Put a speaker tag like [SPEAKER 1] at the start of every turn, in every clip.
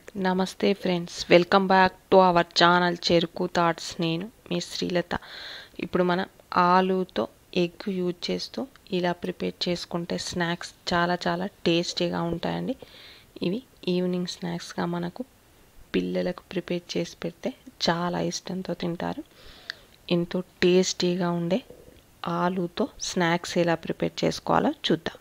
[SPEAKER 1] నమస్తే friends welcome back to our channel Cheruku thoughts నేను మీ శ్రీలత ఇప్పుడు మనం ఆలుతో ఎగ్ యూజ్ చేస్తూ ఇలా ప్రిపేర్ చేసుకుంటే స్నాక్స్ చాలా చాలా టేస్టీగా ఉంటాయండి ఇవి ఈవినింగ్ స్నాక్స్గా మనకు పిల్లలకు ప్రిపేర్ చేసి పెడితే చాలా ఇష్టంతో తింటారు ఎంతో టేస్టీగా ఉండే ఆలుతో స్నాక్స్ ఎలా ప్రిపేర్ చేసుకోవాలో చూద్దాం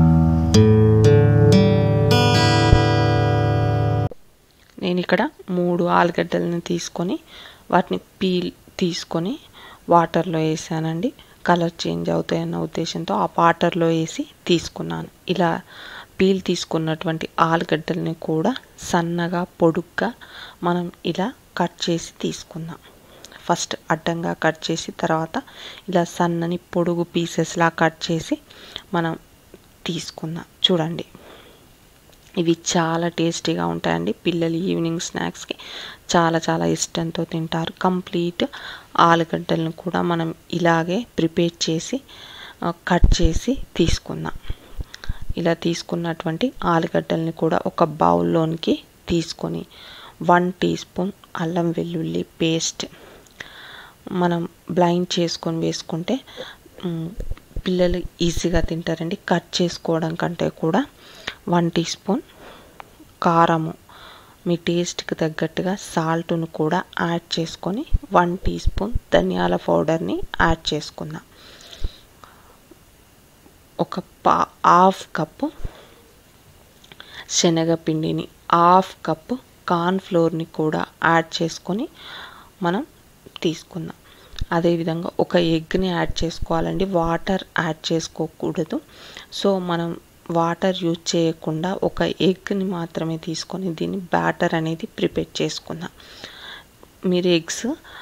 [SPEAKER 1] నేను ఇక్కడ మూడు ఆలుగడ్డలను తీసుకొని వాటిని పీల్ తీసుకొని వాటర్లో వేసానండి కలర్ చేంజ్ అవుతాయన్న ఉద్దేశంతో ఆ వాటర్లో వేసి తీసుకున్నాను ఇలా పీల్ తీసుకున్నటువంటి ఆలుగడ్డల్ని కూడా సన్నగా పొడుగ్గా మనం ఇలా కట్ చేసి తీసుకుందాం ఫస్ట్ అడ్డంగా కట్ చేసి తర్వాత ఇలా సన్నని పొడుగు పీసెస్లా కట్ చేసి మనం తీసుకుందాం చూడండి ఇవి చాలా టేస్టీగా ఉంటాయండి పిల్లలు ఈవినింగ్ స్నాక్స్కి చాలా చాలా ఇష్టంతో తింటారు కంప్లీట్ ఆలుగడ్డలను కూడా మనం ఇలాగే ప్రిపేర్ చేసి కట్ చేసి తీసుకుందాం ఇలా తీసుకున్నటువంటి ఆలుగడ్డల్ని కూడా ఒక బౌల్లోనికి తీసుకొని వన్ టీ స్పూన్ అల్లం వెల్లుల్లి పేస్ట్ మనం బ్లైండ్ చేసుకొని వేసుకుంటే పిల్లలు ఈజీగా తింటారండి కట్ చేసుకోవడం కంటే కూడా వన్ టీ స్పూన్ కారము మీ టేస్ట్కి తగ్గట్టుగా సాల్ట్ను కూడా యాడ్ చేసుకొని వన్ టీ స్పూన్ ధనియాల పౌడర్ని యాడ్ చేసుకుందాం ఒక పా హాఫ్ కప్పు శనగపిండిని హాఫ్ కప్పు కార్న్ ఫ్లోర్ని కూడా యాడ్ చేసుకొని మనం తీసుకుందాం అదేవిధంగా ఒక ఎగ్ని యాడ్ చేసుకోవాలండి వాటర్ యాడ్ చేసుకోకూడదు సో మనం వాటర్ యూజ్ చేయకుండా ఒక ఎగ్ని మాత్రమే తీసుకొని దీన్ని బ్యాటర్ అనేది ప్రిపేర్ చేసుకుందాం మీరు ఎగ్స్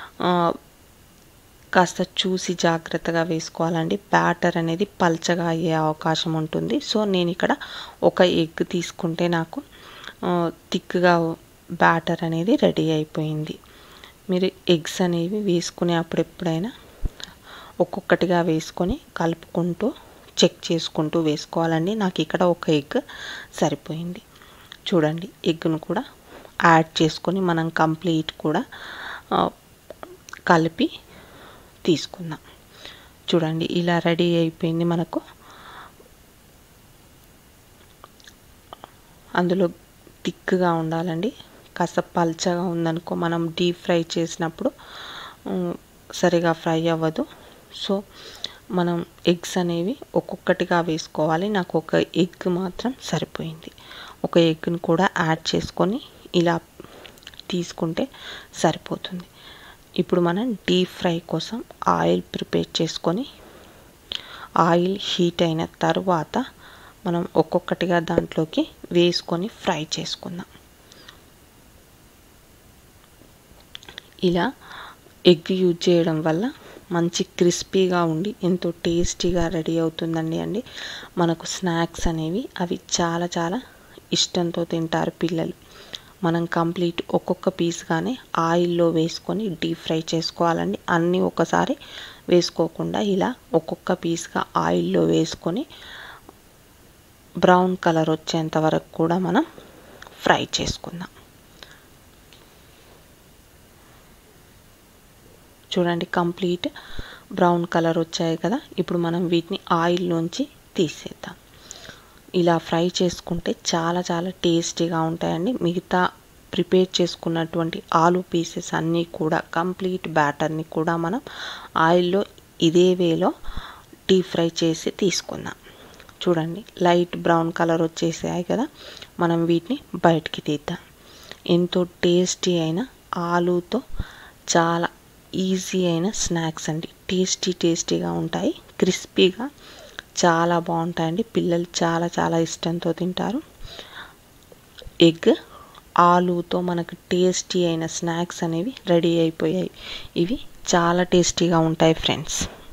[SPEAKER 1] కాస్త చూసి జాగ్రత్తగా వేసుకోవాలండి బ్యాటర్ అనేది పల్చగా అయ్యే అవకాశం ఉంటుంది సో నేను ఇక్కడ ఒక ఎగ్ తీసుకుంటే నాకు థిక్గా బ్యాటర్ అనేది రెడీ అయిపోయింది మీరు ఎగ్స్ అనేవి వేసుకునే అప్పుడెప్పుడైనా ఒక్కొక్కటిగా వేసుకొని కలుపుకుంటూ చెక్ చేసుకుంటూ వేసుకోవాలండి నాకు ఇక్కడ ఒక ఎగ్ సరిపోయింది చూడండి ఎగ్ను కూడా యాడ్ చేసుకొని మనం కంప్లీట్ కూడా కలిపి తీసుకుందాం చూడండి ఇలా రెడీ అయిపోయింది మనకు అందులో థిక్గా ఉండాలండి కాస్త పల్చగా ఉందనుకో మనం డీప్ ఫ్రై చేసినప్పుడు సరిగా ఫ్రై అవ్వదు సో మనం ఎగ్స్ అనేవి ఒక్కొక్కటిగా వేసుకోవాలి నాకు ఒక ఎగ్ మాత్రం సరిపోయింది ఒక ఎగ్ను కూడా యాడ్ చేసుకొని ఇలా తీసుకుంటే సరిపోతుంది ఇప్పుడు మనం డీప్ ఫ్రై కోసం ఆయిల్ ప్రిపేర్ చేసుకొని ఆయిల్ హీట్ అయిన తర్వాత మనం ఒక్కొక్కటిగా దాంట్లోకి వేసుకొని ఫ్రై చేసుకుందాం ఇలా ఎగ్ యూజ్ చేయడం వల్ల మంచి క్రిస్పీగా ఉండి ఎంతో టేస్టీగా రెడీ అవుతుందండి అండి మనకు స్నాక్స్ అనేవి అవి చాలా చాలా ఇష్టంతో తింటారు పిల్లలు మనం కంప్లీట్ ఒక్కొక్క పీస్గానే ఆయిల్లో వేసుకొని డీప్ ఫ్రై చేసుకోవాలండి అన్నీ ఒకసారి వేసుకోకుండా ఇలా ఒక్కొక్క పీస్గా ఆయిల్లో వేసుకొని బ్రౌన్ కలర్ వచ్చేంత వరకు కూడా మనం ఫ్రై చేసుకుందాం చూడండి కంప్లీట్ బ్రౌన్ కలర్ వచ్చాయి కదా ఇప్పుడు మనం వీటిని ఆయిల్లోంచి తీసేద్దాం ఇలా ఫ్రై చేసుకుంటే చాలా చాలా టేస్టీగా ఉంటాయండి మిగతా ప్రిపేర్ చేసుకున్నటువంటి ఆలు పీసెస్ అన్నీ కూడా కంప్లీట్ బ్యాటర్ని కూడా మనం ఆయిల్లో ఇదే వేలో డీప్ ఫ్రై చేసి తీసుకుందాం చూడండి లైట్ బ్రౌన్ కలర్ వచ్చేసాయి కదా మనం వీటిని బయటికి తీద్దాం ఎంతో టేస్టీ అయిన ఆలుతో చాలా ఈజీ అయిన స్నాక్స్ అండి టేస్టీ టేస్టీగా ఉంటాయి క్రిస్పీగా చాలా బాగుంటాయండి పిల్లలు చాలా చాలా ఇష్టంతో తింటారు ఎగ్ ఆలుతో మనకు టేస్టీ అయిన స్నాక్స్ అనేవి రెడీ అయిపోయాయి ఇవి చాలా టేస్టీగా ఉంటాయి ఫ్రెండ్స్